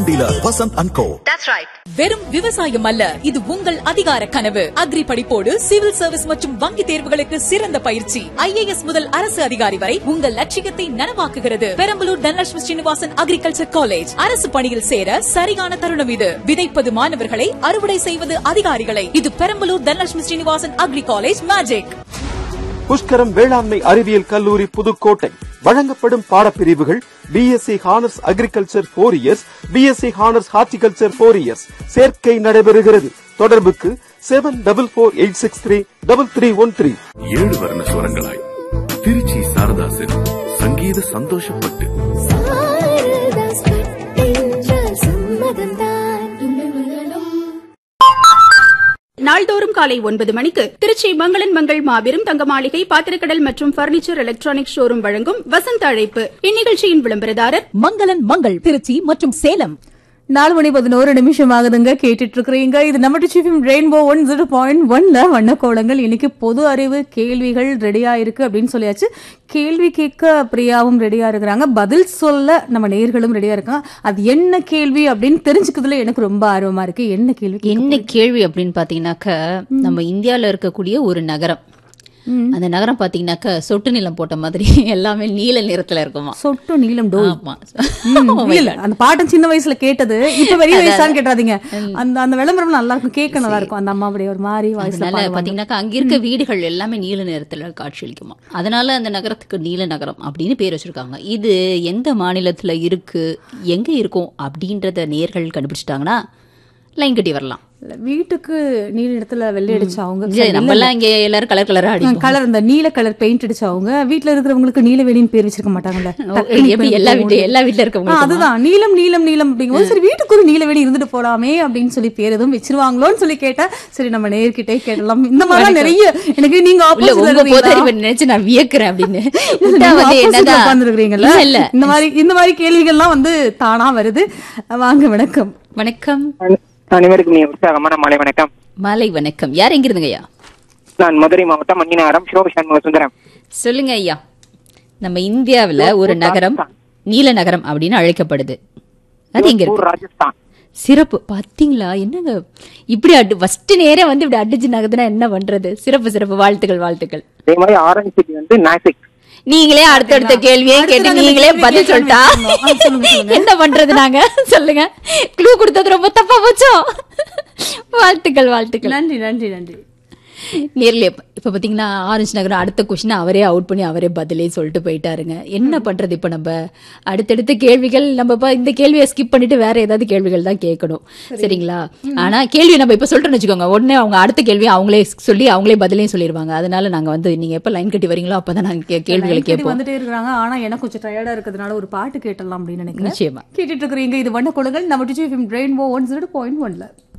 Dealer Vasanth and கோ வெறும் விவசாயம் அல்ல இது உங்கள் அதிகார கனவு அக்ரி படிப்போடு சிவில் சர்வீஸ் மற்றும் வங்கி தேர்வுகளுக்கு சிறந்த பயிற்சி ஐஏஎஸ் முதல் அரசு அதிகாரி வரை உங்கள் லட்சியத்தை நனவாக்குகிறது பெரம்பலூர் தனலட்சுமி ஸ்ரீனிவாசன் அக்ரிகல்ச்சர் காலேஜ் அரசு பணியில் சேர சரியான தருணம் இது விதைப்பது மாணவர்களை அறுவடை செய்வது அதிகாரிகளை இது பெரம்பலூர் தனலட்சுமி ஸ்ரீனிவாசன் அக்ரி காலேஜ் மேஜிக் புஷ்கரம் வேளாண்மை அறிவியல் கல்லூரி புதுக்கோட்டை வழங்கப்படும் பாடப்பிரிவுகள் BSc honours agriculture four years BSc honours horticulture four years சேர்க்கை நடைபெறுகிறது தொடர்புக்கு seven double four eight six three double three one three ஏழு வர்ண சுரங்களாய் திருச்சி சாரதாசன் சங்கீத சந்தோஷப்பட்டு நாள்தோறும் காலை ஒன்பது மணிக்கு திருச்சி மங்களன் மங்கள் மாபெரும் தங்க மாளிகை பாத்திரக்கடல் மற்றும் பர்னிச்சர் எலக்ட்ரானிக் ஷோரூம் வழங்கும் வசந்த அழைப்பு இந்நிகழ்ச்சியின் விளம்பரதாரர் மங்களன் மங்கள் திருச்சி மற்றும் சேலம் நாலு மணி பதினோரு நிமிஷம் ஆகுதுங்க கேட்டுட்டு இருக்கிறீங்க இது நம்ம டிச்சிஃபிம் ரெயின்போ ஒன் ஜீரோ பாயிண்ட் ஒன்ல வண்ணக்கோலங்கள் இன்னைக்கு பொது அறிவு கேள்விகள் ரெடியா இருக்கு அப்படின்னு சொல்லியாச்சு கேள்வி கேட்க பிரியாவும் ரெடியா இருக்கிறாங்க பதில் சொல்ல நம்ம நேர்களும் ரெடியா இருக்காங்க அது என்ன கேள்வி அப்படின்னு தெரிஞ்சுக்கிறதுல எனக்கு ரொம்ப ஆர்வமா இருக்கு என்ன கேள்வி கேட்க என்ன கேள்வி அப்படின்னு பாத்தீங்கன்னாக்க நம்ம இந்தியால இருக்கக்கூடிய ஒரு நகரம் அந்த நகரம் பாத்தீங்கன்னாக்க சொட்டு நிலம் போட்ட மாதிரி எல்லாமே நீல நிறத்துல இருக்குமா சொட்டு நீளம் டோய் ஆமா ம், இல்ல, அந்த பாட்டம் சின்ன வயசுல கேட்டது இப்ப பெரிய வயசான்னு கேட்டாதீங்க அந்த அந்த விளம்பரம் நல்லா இருக்கும் கேட்க நல்லா இருக்கும் அந்த அம்மா அப்படியே ஒரு மாதிரி வயசுல அதனால பாடுவாங்க. பாத்தீங்கன்னாக்கா அங்க இருக்க வீடுகள் எல்லாமே நீல நிறத்துல காட்சியளிக்குமா அதனால அந்த நகரத்துக்கு நீல நகரம் அப்படின்னு பேர் வச்சிருக்காங்க இது எந்த மாநிலத்துல இருக்கு எங்க இருக்கும் அப்படின்றத நேர்கள் கண்டுபிடிச்சிட்டாங்கன்னா லைன் கட்டி வரலாம் இல்ல, வீட்டுக்கு நீல இடத்துல வெள்ளை அடிச்சவங்க இது நம்ம எல்லாம் இங்க எல்லாரும் கலர் கலரா அடிப்போம் கலர் இந்த நீல கலர் பெயிண்ட் அடிச்சவங்க வீட்ல இருக்கிறவங்களுக்கு நீலவேணின்னு பேர் வச்சிருக்க மாட்டாங்கல்ல ஓ, டக்குனு எப்படி இப்ப எல்லா எனக்கு வீட்டு தோணுது. எல்லா வீட்டுல ஆ, இருக்கவங்க அதுதான் நீலம் நீலம் நீலம் அப்படிங்கும்போது சரி வீட்டுக்கு ஒரு நீலவேணி இருந்துட்டு போலாமே அப்படின்னு சொல்லி பேர் எதுவும் வச்சிருவாங்களோன்னு சொல்லி கேட்டா சரி நம்ம நேர்கிட்டே கேட்டலாம் இந்த மாதிரிலாம் நிறைய எனக்கு நீங்க இல்ல opposite ல உங்க இருக்கீங்களா? பொதறிவை நினைச்சு நான் வியக்கிறேன் அப்படின்னு நீங்க விட்டா வந்து opposite ல என்னதான் உட்கார்ந்திருக்கிறீங்கல்ல? இல்ல, இல்ல இந்த மாதிரி இந்த மாதிரி கேள்விகள்லாம் வந்து தானா வருது வாங்க வணக்கம் வணக்கம் அனைவருக்கும் நீ உற்சாகமான மாலை வணக்கம் மாலை வணக்கம் யார் எங்க இருந்துங்க ஐயா நான் மதுரை மாவட்டம் மணிநகரம் சிவ சண்முக சுந்தரம் சொல்லுங்க ஐயா நம்ம இந்தியாவுல ஒரு நகரம் நீல நகரம் அப்படின்னு அழைக்கப்படுது அது எங்க ஜோத்பூர், இருக்கு ராஜஸ்தான் சிறப்பு பாத்தீங்களா என்னங்க இப்படி அடி ஃபர்ஸ்ட் நேரே வந்து இப்படி அடிச்சு நகதுனா என்ன பண்றது சிறப்பு சிறப்பு வாழ்த்துக்கள் வாழ்த்துக்கள் அதே மாதிரி ஆரஞ்சு சிட்டி வந்து நாசிக் நீங்களே அடுத்தடுத்த கேள்வியே அடுத்து கேட்டு நாங்க நீங்களே கேள்வி பதில் கேட்கலாம்னு சொல்லிட்டா வச்சிருந்தோம். ஆ, சொல்லுங்க, சொல்லுங்க. என்ன பண்றது நாங்க சொல்லுங்க க்ளூ கொடுத்தது ரொம்ப தப்பா போச்சோ வாழ்த்துக்கள் வாழ்த்துக்கள் நன்றி நன்றி நன்றி நேர்ல இப்ப- இப்ப பாத்தீங்கன்னா ஆரஞ்சு நகரம் அடுத்த கொஸ்டின் அவரே அவுட் பண்ணி அவரே பதிலே சொல்லிட்டு போயிட்டாருங்க என்ன பண்றது இப்ப நம்ம அடுத்தடுத்த கேள்விகள் நம்ம இப்ப இந்த கேள்வியை ஸ்கிப் பண்ணிட்டு வேற ஏதாவது கேள்விகள் தான் கேட்கணும் சரிங்களா ஆனா கேள்வி நம்ம இப்ப சொல்லிட்டோம்னு வச்சுக்கோங்க உடனே அவங்க அடுத்த கேள்வி அவங்களே சொல்லி அவங்களே பதிலையும் சொல்லிடுவாங்க அதனால நாங்க வந்து நீங்க எப்ப லைன் கட்டி வரீங்களோ அப்பதான் நாங்க கே- கேள்விகளை லைன் கட்டி கேட்போம் வந்துட்டே இருக்காங்க ஆனா எனக்கு கொஞ்சம் டயர்டா இருக்கிறதுனால ஒரு பாட்டு கேட்டலாம் அப்படின்னு நினைக்கிறேன் நிச்சயமா கேட்டுட்டு இருக்கிறீங்க இது வண்ண கொழுங்கள் நம்ம டிஜி ரெயின்போ ஒன் ஜீரோ பாயிண்ட் ஒன்ல